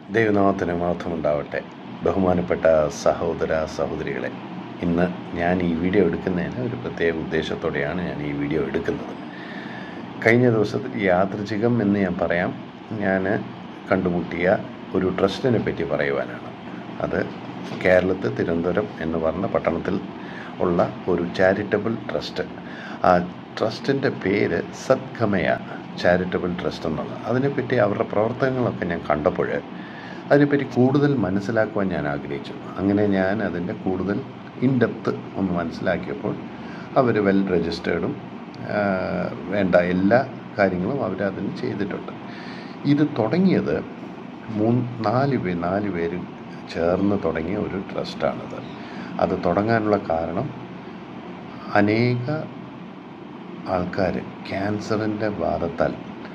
ദൈവനാമത്തിന് മാത്രമുണ്ടാവട്ടെ ബഹുമാനപ്പെട്ട സഹോദര സഹോദരികളെ ഇന്ന് ഞാൻ ഈ വീഡിയോ എടുക്കുന്നതിന് ഒരു പ്രത്യേക ഉദ്ദേശത്തോടെയാണ് ഞാൻ ഈ വീഡിയോ എടുക്കുന്നത് കഴിഞ്ഞ ദിവസത്തിൽ യാദൃചികം എന്ന് ഞാൻ പറയാം ഞാൻ കണ്ടുമുട്ടിയ ഒരു ട്രസ്റ്റിനെ പറ്റി പറയുവാനാണ് അത് കേരളത്തിൽ തിരുവനന്തപുരം എന്ന് പറഞ്ഞ പട്ടണത്തിൽ ഉള്ള ഒരു ചാരിറ്റബിൾ ട്രസ്റ്റ് ആ ട്രസ്റ്റിൻ്റെ പേര് സദ്ഗമയ ചാരിറ്റബിൾ ട്രസ്റ്റ് എന്നുള്ളത് അതിനെപ്പറ്റി അവരുടെ പ്രവർത്തനങ്ങളൊക്കെ ഞാൻ കണ്ടപ്പോൾ അതിനെപ്പറ്റി കൂടുതൽ മനസ്സിലാക്കുവാൻ ഞാൻ ആഗ്രഹിച്ചു അങ്ങനെ ഞാൻ അതിൻ്റെ കൂടുതൽ ഇൻ ഡെപ്ത് ഒന്ന് മനസ്സിലാക്കിയപ്പോൾ അവർ വെൽ രജിസ്റ്റേർഡും വേണ്ട എല്ലാ കാര്യങ്ങളും അവർ അതിന് ചെയ്തിട്ടുണ്ട് ഇത് തുടങ്ങിയത് മൂന്ന് നാല് പേ നാല് പേര് ചേർന്ന് തുടങ്ങിയ ഒരു ട്രസ്റ്റാണിത് അത് തുടങ്ങാനുള്ള കാരണം അനേക ആൾക്കാർ ക്യാൻസറിൻ്റെ ബാധത്താൽ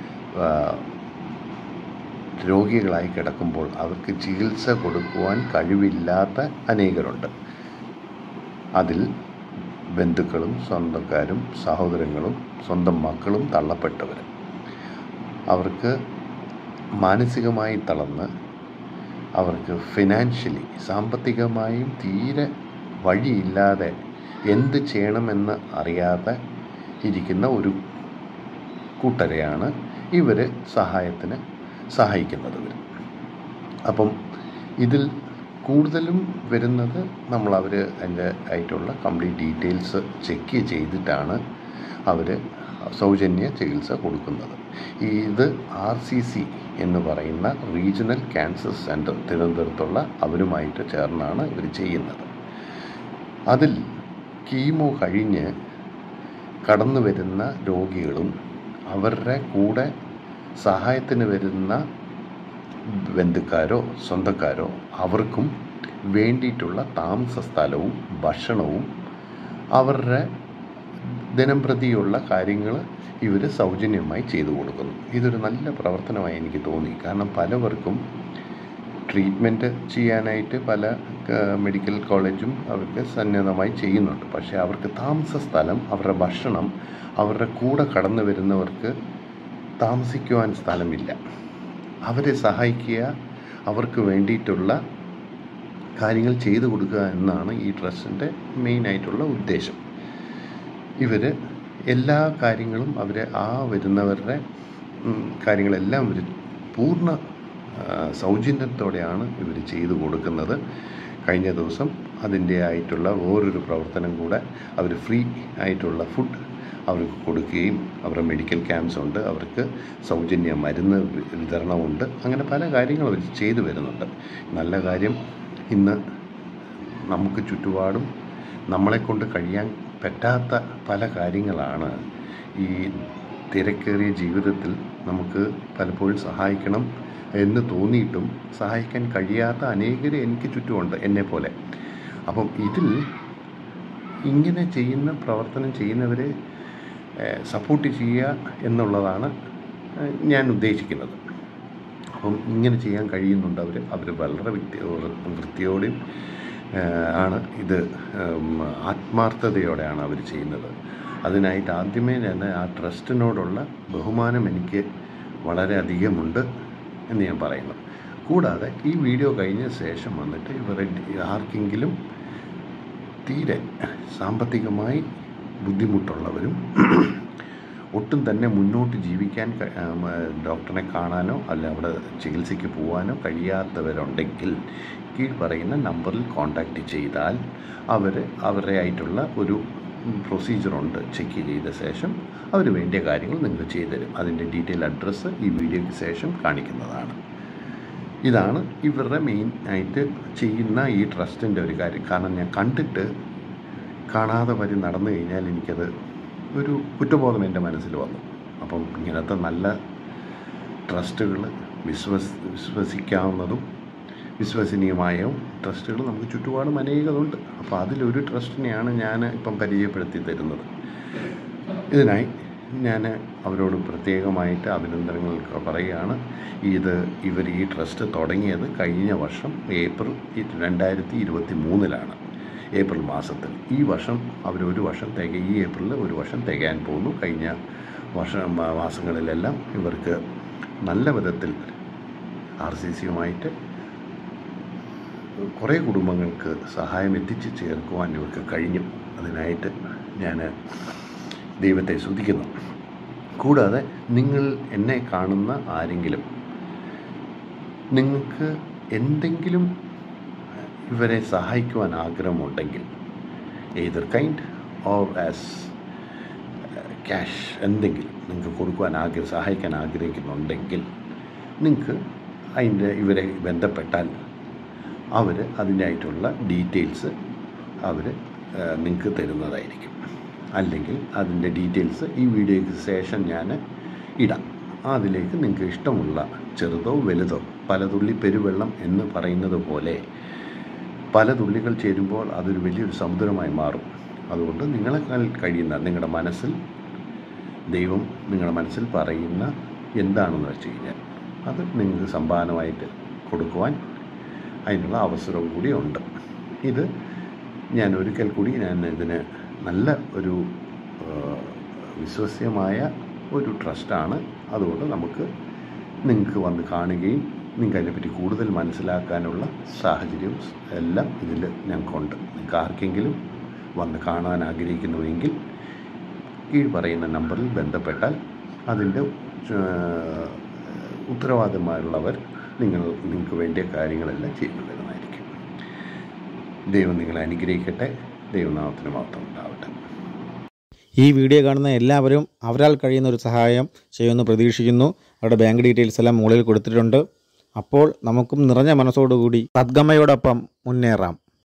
രോഗികളായി കിടക്കുമ്പോൾ അവർക്ക് ചികിത്സ കൊടുക്കുവാൻ കഴിവില്ലാത്ത അനേകരുണ്ട് അതിൽ ബന്ധുക്കളും സ്വന്തക്കാരും സഹോദരങ്ങളും സ്വന്തം മക്കളും തള്ളപ്പെട്ടവർ അവർക്ക് മാനസികമായി തളർന്ന് അവർക്ക് ഫിനാൻഷ്യലി സാമ്പത്തികമായും തീരെ വഴിയില്ലാതെ എന്ത് ചെയ്യണമെന്ന് അറിയാതെ ഇരിക്കുന്ന ഒരു കൂട്ടരെയാണ് ഇവർ സഹായത്തിന് സഹായിക്കുന്നത് ഇവർ അപ്പം ഇതിൽ കൂടുതലും വരുന്നത് നമ്മൾ അവർ അതിൻ്റെ ആയിട്ടുള്ള കംപ്ലീറ്റ് ഡീറ്റെയിൽസ് ചെക്ക് ചെയ്തിട്ടാണ് അവർ സൗജന്യ ചികിത്സ കൊടുക്കുന്നത് ഇത് ആർ സി സി എന്ന് പറയുന്ന റീജിയണൽ ക്യാൻസർ സെൻറ്റർ തിരുവനന്തപുരത്തുള്ള അവരുമായിട്ട് ചേർന്നാണ് ഇവർ ചെയ്യുന്നത് അതിൽ കീമോ കഴിഞ്ഞ് കടന്നു വരുന്ന രോഗികളും അവരുടെ കൂടെ സഹായത്തിന് വരുന്ന ബന്ധുക്കാരോ സ്വന്തക്കാരോ അവർക്കും വേണ്ടിയിട്ടുള്ള താമസ സ്ഥലവും ഭക്ഷണവും അവരുടെ ദിനംപ്രതിയുള്ള കാര്യങ്ങൾ ഇവർ സൗജന്യമായി ചെയ്തു കൊടുക്കുന്നു ഇതൊരു നല്ല പ്രവർത്തനമായി എനിക്ക് തോന്നി കാരണം പലവർക്കും ട്രീറ്റ്മെൻറ്റ് ചെയ്യാനായിട്ട് പല മെഡിക്കൽ കോളേജും അവർക്ക് സന്നദ്ധമായി ചെയ്യുന്നുണ്ട് പക്ഷേ അവർക്ക് താമസ സ്ഥലം അവരുടെ ഭക്ഷണം അവരുടെ കൂടെ കടന്നു വരുന്നവർക്ക് താമസിക്കുവാൻ സ്ഥലമില്ല അവരെ സഹായിക്കുക അവർക്ക് വേണ്ടിയിട്ടുള്ള കാര്യങ്ങൾ ചെയ്തു കൊടുക്കുക എന്നാണ് ഈ ട്രസ്റ്റിൻ്റെ മെയിനായിട്ടുള്ള ഉദ്ദേശം ഇവർ എല്ലാ കാര്യങ്ങളും അവർ ആ വരുന്നവരുടെ കാര്യങ്ങളെല്ലാം ഇവർ പൂർണ്ണ സൗജന്യത്തോടെയാണ് ഇവർ ചെയ്തു കൊടുക്കുന്നത് കഴിഞ്ഞ ദിവസം അതിൻ്റെ ആയിട്ടുള്ള വേറൊരു പ്രവർത്തനം കൂടെ അവർ ഫ്രീ ആയിട്ടുള്ള ഫുഡ് അവർക്ക് കൊടുക്കുകയും അവരുടെ മെഡിക്കൽ ക്യാമ്പ്സ് ഉണ്ട് അവർക്ക് സൗജന്യ മരുന്ന് വിതരണമുണ്ട് അങ്ങനെ പല കാര്യങ്ങളും അവർ ചെയ്തു വരുന്നുണ്ട് നല്ല കാര്യം ഇന്ന് നമുക്ക് ചുറ്റുപാടും നമ്മളെക്കൊണ്ട് കഴിയാൻ പറ്റാത്ത പല കാര്യങ്ങളാണ് ഈ തിരക്കേറിയ ജീവിതത്തിൽ നമുക്ക് പലപ്പോഴും സഹായിക്കണം എന്ന് തോന്നിയിട്ടും സഹായിക്കാൻ കഴിയാത്ത അനേകർ എനിക്ക് ചുറ്റുമുണ്ട് എന്നെപ്പോലെ അപ്പം ഇതിൽ ഇങ്ങനെ ചെയ്യുന്ന പ്രവർത്തനം ചെയ്യുന്നവരെ സപ്പോർട്ട് ചെയ്യുക എന്നുള്ളതാണ് ഞാൻ ഉദ്ദേശിക്കുന്നത് അപ്പം ഇങ്ങനെ ചെയ്യാൻ കഴിയുന്നുണ്ട് അവർ അവർ വളരെ വ്യക്തി വൃത്തിയോടെയും ആണ് ഇത് ആത്മാർത്ഥതയോടെയാണ് അവർ ചെയ്യുന്നത് അതിനായിട്ട് ആദ്യമേ തന്നെ ആ ട്രസ്റ്റിനോടുള്ള ബഹുമാനം എനിക്ക് വളരെയധികമുണ്ട് എന്ന് ഞാൻ പറയുന്നു കൂടാതെ ഈ വീഡിയോ കഴിഞ്ഞ ശേഷം വന്നിട്ട് ഇവരെ ആർക്കെങ്കിലും തീരെ സാമ്പത്തികമായി ബുദ്ധിമുട്ടുള്ളവരും ഒട്ടും തന്നെ മുന്നോട്ട് ജീവിക്കാൻ ഡോക്ടറെ കാണാനോ അല്ല അവിടെ ചികിത്സയ്ക്ക് പോകാനോ കഴിയാത്തവരുണ്ടെങ്കിൽ കീഴ് പറയുന്ന നമ്പറിൽ കോൺടാക്റ്റ് ചെയ്താൽ അവർ അവരുടെ ആയിട്ടുള്ള ഒരു പ്രൊസീജിയറുണ്ട് ചെക്ക് ചെയ്ത ശേഷം അവർ വേണ്ടിയ കാര്യങ്ങൾ നിങ്ങൾക്ക് ചെയ്തു തരും അതിൻ്റെ ഡീറ്റെയിൽ അഡ്രസ്സ് ഈ വീഡിയോയ്ക്ക് ശേഷം കാണിക്കുന്നതാണ് ഇതാണ് ഇവരുടെ മെയിൻ ആയിട്ട് ചെയ്യുന്ന ഈ ട്രസ്റ്റിൻ്റെ ഒരു കാര്യം കാരണം ഞാൻ കണ്ടിട്ട് കാണാതെ വരി നടന്നു കഴിഞ്ഞാൽ എനിക്കത് ഒരു കുറ്റബോധം എൻ്റെ മനസ്സിൽ വന്നു അപ്പം ഇങ്ങനത്തെ നല്ല ട്രസ്റ്റുകൾ വിശ്വസ് വിശ്വസിക്കാവുന്നതും വിശ്വസനീയമായ ട്രസ്റ്റുകൾ നമുക്ക് ചുറ്റുപാടും അനേകതുണ്ട് അപ്പോൾ അതിലൊരു ട്രസ്റ്റിനെയാണ് ഞാൻ ഇപ്പം പരിചയപ്പെടുത്തി തരുന്നത് ഇതിനായി ഞാൻ അവരോട് പ്രത്യേകമായിട്ട് അഭിനന്ദനങ്ങൾ പറയുകയാണ് ഇത് ഇവർ ഈ ട്രസ്റ്റ് തുടങ്ങിയത് കഴിഞ്ഞ വർഷം ഏപ്രിൽ രണ്ടായിരത്തി ഇരുപത്തി മൂന്നിലാണ് ഏപ്രിൽ മാസത്തിൽ ഈ വർഷം അവർ ഒരു വർഷം തിക ഈ ഏപ്രിലിൽ ഒരു വർഷം തികയാൻ പോകുന്നു കഴിഞ്ഞ വർഷ മാസങ്ങളിലെല്ലാം ഇവർക്ക് നല്ല വിധത്തിൽ ആർ സി സിയുമായിട്ട് കുറേ കുടുംബങ്ങൾക്ക് സഹായം എത്തിച്ചു ചേർക്കുവാൻ ഇവർക്ക് കഴിഞ്ഞു അതിനായിട്ട് ഞാൻ ദൈവത്തെ സ്തുതിക്കുന്നു കൂടാതെ നിങ്ങൾ എന്നെ കാണുന്ന ആരെങ്കിലും നിങ്ങൾക്ക് എന്തെങ്കിലും ഇവരെ സഹായിക്കുവാൻ ആഗ്രഹമുണ്ടെങ്കിൽ either kind or as cash എന്തെങ്കിലും നിങ്ങൾക്ക് കൊടുക്കുവാൻ ആഗ്രഹം സഹായിക്കാൻ ആഗ്രഹിക്കുന്നുണ്ടെങ്കിൽ നിങ്ങൾക്ക് അതിൻ്റെ ഇവരെ ബന്ധപ്പെട്ടാൽ അവർ അതിനായിട്ടുള്ള ഡീറ്റെയിൽസ് അവർ നിങ്ങൾക്ക് തരുന്നതായിരിക്കും അല്ലെങ്കിൽ അതിൻ്റെ ഡീറ്റെയിൽസ് ഈ വീഡിയോയ്ക്ക് ശേഷം ഞാൻ ഇടാം അതിലേക്ക് നിങ്ങൾക്ക് ഇഷ്ടമുള്ള ചെറുതോ വലുതോ പലതുള്ളി പെരുവെള്ളം എന്ന് പറയുന്നത് പോലെ പല തുള്ളികൾ ചേരുമ്പോൾ അതൊരു വലിയൊരു സമുദ്രമായി മാറും അതുകൊണ്ട് നിങ്ങളെക്കാൾ കഴിയുന്ന നിങ്ങളുടെ മനസ്സിൽ ദൈവം നിങ്ങളുടെ മനസ്സിൽ പറയുന്ന എന്താണെന്ന് വെച്ച് കഴിഞ്ഞാൽ അത് നിങ്ങൾക്ക് സമ്പാദനമായിട്ട് കൊടുക്കുവാൻ അതിനുള്ള അവസരവും കൂടി ഉണ്ട് ഇത് ഞാൻ ഒരിക്കൽ കൂടി ഞാൻ ഇതിന് നല്ല ഒരു ആ, വിശ്വസ്യമായ ഒരു ട്രസ്റ്റാണ് അതുകൊണ്ട് നമുക്ക് നിങ്ങൾക്ക് വന്ന് കാണുകയും നിങ്ങൾക്ക് അതിനെപ്പറ്റി കൂടുതൽ മനസ്സിലാക്കാനുള്ള സാഹചര്യം എല്ലാം ഇതിൽ ഞങ്ങൾക്കുണ്ട് നിങ്ങൾക്ക് ആർക്കെങ്കിലും വന്ന് കാണാൻ ആഗ്രഹിക്കുന്നുവെങ്കിൽ ഈ പറയുന്ന നമ്പറിൽ ബന്ധപ്പെട്ടാൽ അതിൻ്റെ ഏഹ്, ഉത്തരവാദിത്തമായുള്ളവർ നിങ്ങൾ നിങ്ങൾക്ക് വേണ്ടിയ കാര്യങ്ങളെല്ലാം ചെയ്തു തരുന്നതായിരിക്കും ദൈവം നിങ്ങളെ അനുഗ്രഹിക്കട്ടെ ദൈവനാമത്തിന് മാത്രം ഉണ്ടാവട്ടെ ഈ വീഡിയോ കാണുന്ന എല്ലാവരും അവരാൽ കഴിയുന്ന ഒരു സഹായം ചെയ്യുമെന്ന് പ്രതീക്ഷിക്കുന്നു അവരുടെ ബാങ്ക് ഡീറ്റെയിൽസ് എല്ലാം മുകളിൽ കൊടുത്തിട്ടുണ്ട് അപ്പോൾ നമുക്കും നിറഞ്ഞ മനസ്സോടുകൂടി സദ്ഗമയോടൊപ്പം മുന്നേറാം